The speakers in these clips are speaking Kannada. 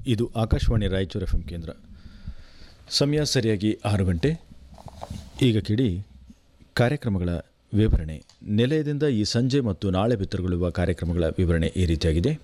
ಇದು ಆಕಾಶವಾಣಿ ರಾಯಚೂರು ಎಫ್ ಎಂ ಕೇಂದ್ರ ಸಮಯ ಸರಿಯಾಗಿ ಆರು ಗಂಟೆ ಈಗ ಕಿಡಿ ಕಾರ್ಯಕ್ರಮಗಳ ವಿವರಣೆ ನಿಲಯದಿಂದ ಈ ಸಂಜೆ ಮತ್ತು ನಾಳೆ ಬಿತ್ತರಗೊಳ್ಳುವ ಕಾರ್ಯಕ್ರಮಗಳ ವಿವರಣೆ ಈ ರೀತಿಯಾಗಿದೆ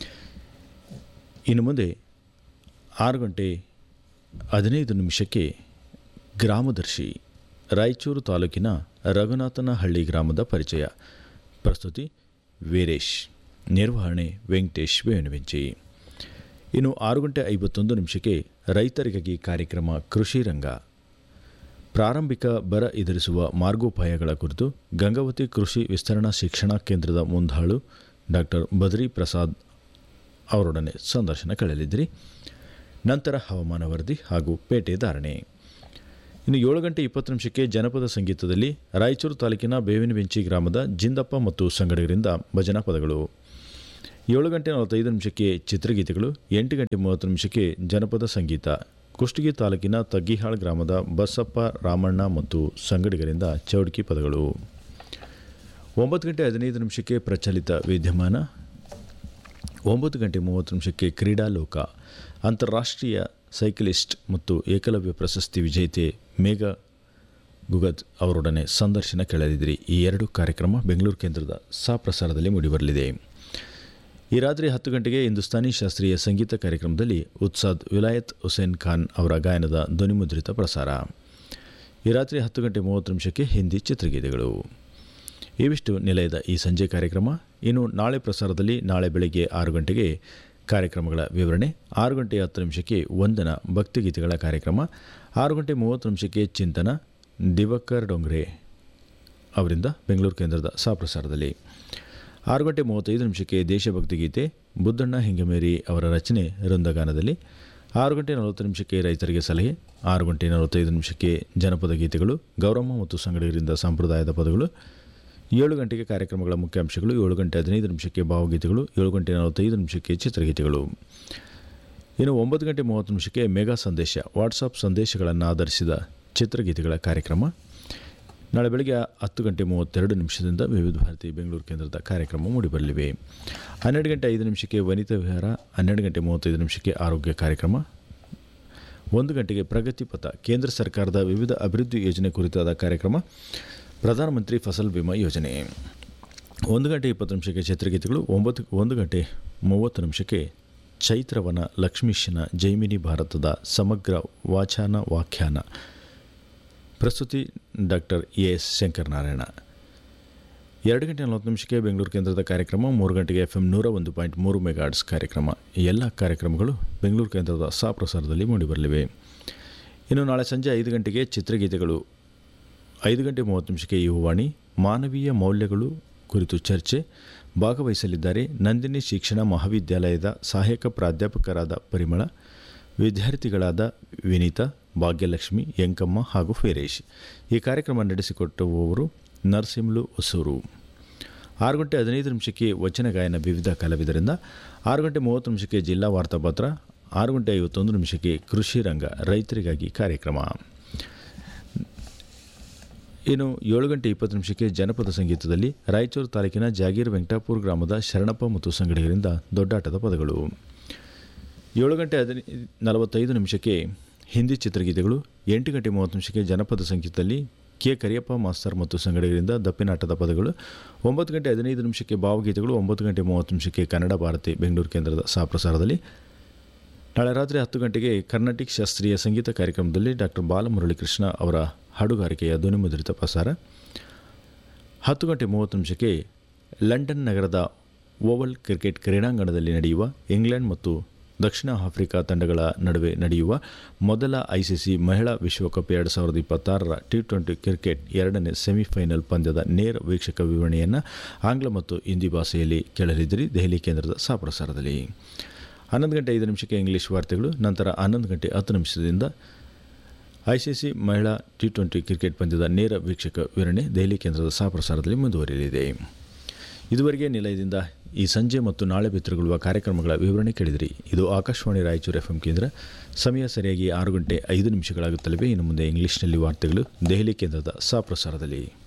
ಇನ್ನು ಮುಂದೆ ಆರು ಗಂಟೆ ಹದಿನೈದು ನಿಮಿಷಕ್ಕೆ ಗ್ರಾಮದರ್ಶಿ ರಾಯಚೂರು ತಾಲೂಕಿನ ರಘುನಾಥನಹಳ್ಳಿ ಗ್ರಾಮದ ಪರಿಚಯ ಪ್ರಸ್ತುತಿ ವೀರೇಶ್ ನಿರ್ವಹಣೆ ವೆಂಕಟೇಶ್ ವೇಣುವೆಂಚಿ ಇನ್ನು ಆರು ಗಂಟೆ ಐವತ್ತೊಂದು ನಿಮಿಷಕ್ಕೆ ರೈತರಿಗಾಗಿ ಕಾರ್ಯಕ್ರಮ ಕೃಷಿ ರಂಗ ಪ್ರಾರಂಭಿಕ ಬರ ಎದುರಿಸುವ ಮಾರ್ಗೋಪಾಯಗಳ ಕುರಿತು ಗಂಗಾವತಿ ಕೃಷಿ ವಿಸ್ತರಣಾ ಶಿಕ್ಷಣ ಕೇಂದ್ರದ ಮುಂದಾಳು ಡಾಕ್ಟರ್ ಬದ್ರಿ ಪ್ರಸಾದ್ ಅವರೊಡನೆ ಸಂದರ್ಶನ ಕಳೆಯಲಿದ್ದಿರಿ ನಂತರ ಹವಾಮಾನ ವರದಿ ಹಾಗೂ ಪೇಟೆ ಧಾರಣೆ ಇನ್ನು ಏಳು ಗಂಟೆ ಇಪ್ಪತ್ತು ನಿಮಿಷಕ್ಕೆ ಜನಪದ ಸಂಗೀತದಲ್ಲಿ ರಾಯಚೂರು ತಾಲೂಕಿನ ಬೇವಿನಬೆಂಚಿ ಗ್ರಾಮದ ಜಿಂದಪ್ಪ ಮತ್ತು ಸಂಗಡಿಗರಿಂದ ಭಜನಾ ಪದಗಳು ಏಳು ಗಂಟೆ ನಲವತ್ತೈದು ನಿಮಿಷಕ್ಕೆ ಚಿತ್ರಗೀತೆಗಳು ಎಂಟು ಗಂಟೆ ಮೂವತ್ತು ನಿಮಿಷಕ್ಕೆ ಜನಪದ ಸಂಗೀತ ಕುಷ್ಟಗಿ ತಾಲೂಕಿನ ತಗ್ಗಿಹಾಳ್ ಗ್ರಾಮದ ಬಸಪ್ಪ ರಾಮಣ್ಣ ಮತ್ತು ಸಂಗಡಿಗರಿಂದ ಚೌಡ್ಕಿ ಪದಗಳು ಒಂಬತ್ತು ಗಂಟೆ ಹದಿನೈದು ನಿಮಿಷಕ್ಕೆ ಪ್ರಚಲಿತ ವಿದ್ಯಮಾನ ಒಂಬತ್ತು ಗಂಟೆ ಮೂವತ್ತು ನಿಮಿಷಕ್ಕೆ ಕ್ರೀಡಾಲೋಕ ಅಂತಾರಾಷ್ಟ್ರೀಯ ಸೈಕ್ಲಿಸ್ಟ್ ಮತ್ತು ಏಕಲವ್ಯ ಪ್ರಶಸ್ತಿ ವಿಜೇತೆ ಮೇಘ ಗುಗದ್ ಅವರೊಡನೆ ಸಂದರ್ಶನ ಕೇಳಲಿದ್ದೀರಿ ಈ ಎರಡು ಕಾರ್ಯಕ್ರಮ ಬೆಂಗಳೂರು ಕೇಂದ್ರದ ಸಾಪ್ರಸಾರದಲ್ಲಿ ಮೂಡಿಬರಲಿದೆ ಈ ರಾತ್ರಿ ಹತ್ತು ಗಂಟೆಗೆ ಹಿಂದೂಸ್ತಾನಿ ಶಾಸ್ತ್ರೀಯ ಸಂಗೀತ ಕಾರ್ಯಕ್ರಮದಲ್ಲಿ ಉತ್ಸಾದ್ ವಿಲಾಯತ್ ಹುಸೇನ್ ಖಾನ್ ಅವರ ಗಾಯನದ ಧ್ವನಿಮುದ್ರಿತ ಪ್ರಸಾರ ಈ ರಾತ್ರಿ ಹತ್ತು ಗಂಟೆ ಮೂವತ್ತು ನಿಮಿಷಕ್ಕೆ ಹಿಂದಿ ಚಿತ್ರಗೀತೆಗಳು ಇವಿಷ್ಟು ನಿಲಯದ ಈ ಸಂಜೆ ಕಾರ್ಯಕ್ರಮ ಇನ್ನು ನಾಳೆ ಪ್ರಸಾರದಲ್ಲಿ ನಾಳೆ ಬೆಳಗ್ಗೆ ಆರು ಗಂಟೆಗೆ ಕಾರ್ಯಕ್ರಮಗಳ ವಿವರಣೆ ಆರು ಗಂಟೆ ಹತ್ತು ನಿಮಿಷಕ್ಕೆ ವಂದನ ಭಕ್ತಿಗೀತೆಗಳ ಕಾರ್ಯಕ್ರಮ ಆರು ಗಂಟೆ ಮೂವತ್ತು ನಿಮಿಷಕ್ಕೆ ಚಿಂತನ ದಿವಕರ್ ಡೊಂಗ್ರೆ ಅವರಿಂದ ಬೆಂಗಳೂರು ಕೇಂದ್ರದ ಸಾಪ್ರಸಾರದಲ್ಲಿ ಆರು ಗಂಟೆ ಮೂವತ್ತೈದು ನಿಮಿಷಕ್ಕೆ ದೇಶಭಕ್ತಿ ಗೀತೆ ಬುದ್ಧಣ್ಣ ಹಿಂಗಮೇರಿ ಅವರ ರಚನೆ ವೃಂದಗಾನದಲ್ಲಿ ಆರು ಗಂಟೆ ನಲವತ್ತು ನಿಮಿಷಕ್ಕೆ ರೈತರಿಗೆ ಸಲಹೆ ಆರು ಗಂಟೆ ನಲವತ್ತೈದು ನಿಮಿಷಕ್ಕೆ ಜನಪದ ಗೀತೆಗಳು ಗೌರಮ್ಮ ಮತ್ತು ಸಂಗಡಿಗರಿಂದ ಸಂಪ್ರದಾಯದ ಪದಗಳು ಏಳು ಗಂಟೆಗೆ ಕಾರ್ಯಕ್ರಮಗಳ ಮುಖ್ಯಾಂಶಗಳು ಏಳು ಗಂಟೆ ಹದಿನೈದು ನಿಮಿಷಕ್ಕೆ ಭಾವಗೀತೆಗಳು ಏಳು ಗಂಟೆ ನಲವತ್ತೈದು ನಿಮಿಷಕ್ಕೆ ಚಿತ್ರಗೀತೆಗಳು ಇನ್ನು ಒಂಬತ್ತು ಗಂಟೆ ಮೂವತ್ತು ನಿಮಿಷಕ್ಕೆ ಮೆಗಾ ಸಂದೇಶ ವಾಟ್ಸಪ್ ಸಂದೇಶಗಳನ್ನು ಆಧರಿಸಿದ ಚಿತ್ರಗೀತೆಗಳ ಕಾರ್ಯಕ್ರಮ ನಾಳೆ ಬೆಳಗ್ಗೆ ಹತ್ತು ಗಂಟೆ ಮೂವತ್ತೆರಡು ನಿಮಿಷದಿಂದ ವಿವಿಧ ಭಾರತಿ ಬೆಂಗಳೂರು ಕೇಂದ್ರದ ಕಾರ್ಯಕ್ರಮ ಮೂಡಿಬರಲಿವೆ ಹನ್ನೆರಡು ಗಂಟೆ ಐದು ನಿಮಿಷಕ್ಕೆ ವನಿತಾ ವಿಹಾರ ಹನ್ನೆರಡು ಗಂಟೆ ಮೂವತ್ತೈದು ನಿಮಿಷಕ್ಕೆ ಆರೋಗ್ಯ ಕಾರ್ಯಕ್ರಮ ಒಂದು ಗಂಟೆಗೆ ಪ್ರಗತಿ ಪಥ ಕೇಂದ್ರ ಸರ್ಕಾರದ ವಿವಿಧ ಅಭಿವೃದ್ಧಿ ಯೋಜನೆ ಕುರಿತಾದ ಕಾರ್ಯಕ್ರಮ ಪ್ರಧಾನಮಂತ್ರಿ ಫಸಲ್ ಬಿಮಾ ಯೋಜನೆ ಒಂದು ಗಂಟೆ ಇಪ್ಪತ್ತು ನಿಮಿಷಕ್ಕೆ ಚಿತ್ರಗೀತೆಗಳು ಒಂಬತ್ತು ಒಂದು ಗಂಟೆ ಮೂವತ್ತು ನಿಮಿಷಕ್ಕೆ ಚೈತ್ರವನ ಲಕ್ಷ್ಮೀಶನ ಜೈಮಿನಿ ಭಾರತದ ಸಮಗ್ರ ವಾಚಾನ ವ್ಯಾಖ್ಯಾನ ಪ್ರಸ್ತುತಿ ಡಾಕ್ಟರ್ ಎ ಎಸ್ ಶಂಕರನಾರಾಯಣ ಎರಡು ಗಂಟೆ ನಲವತ್ತು ನಿಮಿಷಕ್ಕೆ ಬೆಂಗಳೂರು ಕೇಂದ್ರದ ಕಾರ್ಯಕ್ರಮ ಮೂರು ಗಂಟೆಗೆ ಎಫ್ ಎಂ ನೂರ ಒಂದು ಪಾಯಿಂಟ್ ಮೂರು ಮೆಗಾಡ್ಸ್ ಕಾರ್ಯಕ್ರಮ ಈ ಎಲ್ಲ ಕಾರ್ಯಕ್ರಮಗಳು ಬೆಂಗಳೂರು ಕೇಂದ್ರದ ಸಾಪ್ರಸಾರದಲ್ಲಿ ಮೂಡಿಬರಲಿವೆ ಇನ್ನು ನಾಳೆ ಸಂಜೆ ಐದು ಗಂಟೆಗೆ ಚಿತ್ರಗೀತೆಗಳು ಐದು ಗಂಟೆ ಮೂವತ್ತು ನಿಮಿಷಕ್ಕೆ ಯುವವಾಣಿ ಮಾನವೀಯ ಮೌಲ್ಯಗಳು ಕುರಿತು ಚರ್ಚೆ ಭಾಗವಹಿಸಲಿದ್ದಾರೆ ನಂದಿನಿ ಶಿಕ್ಷಣ ಮಹಾವಿದ್ಯಾಲಯದ ಸಹಾಯಕ ಪ್ರಾಧ್ಯಾಪಕರಾದ ಪರಿಮಳ ವಿದ್ಯಾರ್ಥಿಗಳಾದ ವಿನೀತಾ ಭಾಗ್ಯಲಕ್ಷ್ಮಿ ಯಂಕಮ್ಮ ಹಾಗೂ ಫೇರೇಶ್ ಈ ಕಾರ್ಯಕ್ರಮ ನಡೆಸಿಕೊಟ್ಟುವವರು ನರಸಿಂಹಲು ಹೊಸೂರು ಆರು ಗಂಟೆ ಹದಿನೈದು ನಿಮಿಷಕ್ಕೆ ವಚನ ಗಾಯನ ವಿವಿಧ ಕಲಾವಿದರಿಂದ ಆರು ಗಂಟೆ ಮೂವತ್ತು ನಿಮಿಷಕ್ಕೆ ಜಿಲ್ಲಾ ವಾರ್ತಾಪತ್ರ ಆರು ಗಂಟೆ ಐವತ್ತೊಂದು ನಿಮಿಷಕ್ಕೆ ಕೃಷಿ ರಂಗ ರೈತರಿಗಾಗಿ ಕಾರ್ಯಕ್ರಮ ಇನ್ನು ಏಳು ಗಂಟೆ ಇಪ್ಪತ್ತು ನಿಮಿಷಕ್ಕೆ ಜನಪದ ಸಂಗೀತದಲ್ಲಿ ರಾಯಚೂರು ತಾಲೂಕಿನ ಜಾಗೀರ್ ವೆಂಕಟಾಪುರ ಗ್ರಾಮದ ಶರಣಪ್ಪ ಮತ್ತು ಸಂಗಡಿಗರಿಂದ ದೊಡ್ಡಾಟದ ಪದಗಳು ಏಳು ಗಂಟೆ ಹದಿನೈ ನಲವತ್ತೈದು ನಿಮಿಷಕ್ಕೆ ಹಿಂದಿ ಚಿತ್ರಗೀತೆಗಳು ಎಂಟು ಗಂಟೆ ಮೂವತ್ತು ನಿಮಿಷಕ್ಕೆ ಜನಪದ ಸಂಗೀತದಲ್ಲಿ ಕೆ ಕರಿಯಪ್ಪ ಮಾಸ್ತರ್ ಮತ್ತು ಸಂಗಡಿಗರಿಂದ ದಪ್ಪಿನಾಟದ ಪದಗಳು ಒಂಬತ್ತು ಗಂಟೆ ಹದಿನೈದು ನಿಮಿಷಕ್ಕೆ ಭಾವಗೀತೆಗಳು ಒಂಬತ್ತು ಗಂಟೆ ಮೂವತ್ತು ನಿಮಿಷಕ್ಕೆ ಕನ್ನಡ ಭಾರತಿ ಬೆಂಗಳೂರು ಕೇಂದ್ರದ ಸಾಪ್ರಸಾರದಲ್ಲಿ ನಾಳೆ ರಾತ್ರಿ ಹತ್ತು ಗಂಟೆಗೆ ಕರ್ನಾಟಿಕ್ ಶಾಸ್ತ್ರೀಯ ಸಂಗೀತ ಕಾರ್ಯಕ್ರಮದಲ್ಲಿ ಡಾಕ್ಟರ್ ಬಾಲಮುರಳಿಕೃಷ್ಣ ಅವರ ಹಾಡುಗಾರಿಕೆಯ ಧ್ವನಿಮುದ್ರಿತ ಪ್ರಸಾರ ಹತ್ತು ಗಂಟೆ ಮೂವತ್ತು ನಿಮಿಷಕ್ಕೆ ಲಂಡನ್ ನಗರದ ಓವಲ್ ಕ್ರಿಕೆಟ್ ಕ್ರೀಡಾಂಗಣದಲ್ಲಿ ನಡೆಯುವ ಇಂಗ್ಲೆಂಡ್ ಮತ್ತು ದಕ್ಷಿಣ ಆಫ್ರಿಕಾ ತಂಡಗಳ ನಡುವೆ ನಡೆಯುವ ಮೊದಲ ಐಸಿಸಿ ಮಹಿಳಾ ವಿಶ್ವಕಪ್ ಎರಡು ಸಾವಿರದ ಇಪ್ಪತ್ತಾರರ ಟಿ ಟ್ವೆಂಟಿ ಕ್ರಿಕೆಟ್ ಎರಡನೇ ಸೆಮಿಫೈನಲ್ ಪಂದ್ಯದ ನೇರ ವೀಕ್ಷಕ ವಿವರಣೆಯನ್ನು ಆಂಗ್ಲ ಮತ್ತು ಹಿಂದಿ ಭಾಷೆಯಲ್ಲಿ ಕೇಳಲಿದ್ದರೆ ದೆಹಲಿ ಕೇಂದ್ರದ ಸಾಪ್ರಸಾರದಲ್ಲಿ ಹನ್ನೊಂದು ಗಂಟೆ ಐದು ನಿಮಿಷಕ್ಕೆ ಇಂಗ್ಲೀಷ್ ವಾರ್ತೆಗಳು ನಂತರ ಹನ್ನೊಂದು ಗಂಟೆ ಹತ್ತು ನಿಮಿಷದಿಂದ ಐಸಿಸಿ ಮಹಿಳಾ ಟಿ ಟ್ವೆಂಟಿ ಕ್ರಿಕೆಟ್ ಪಂದ್ಯದ ನೇರ ವೀಕ್ಷಕ ವಿವರಣೆ ದೆಹಲಿ ಕೇಂದ್ರದ ಸಾಪ್ರಸಾರದಲ್ಲಿ ಮುಂದುವರಿಯಲಿದೆ ಇದುವರೆಗೆ ನಿಲಯದಿಂದ ಈ ಸಂಜೆ ಮತ್ತು ನಾಳೆ ಬಿತ್ತರಗೊಳ್ಳುವ ಕಾರ್ಯಕ್ರಮಗಳ ವಿವರಣೆ ಕೇಳಿದಿರಿ ಇದು ಆಕಾಶವಾಣಿ ರಾಯಚೂರು ಎಫ್ ಎಂ ಕೇಂದ್ರ ಸಮಯ ಸರಿಯಾಗಿ ಆರು ಗಂಟೆ ಐದು ನಿಮಿಷಗಳಾಗುತ್ತಲಿವೆ ಇನ್ನು ಮುಂದೆ ಇಂಗ್ಲೀಷ್ನಲ್ಲಿ ವಾರ್ತೆಗಳು ದೆಹಲಿ ಕೇಂದ್ರದ ಸಾಪ್ರಸಾರದಲ್ಲಿ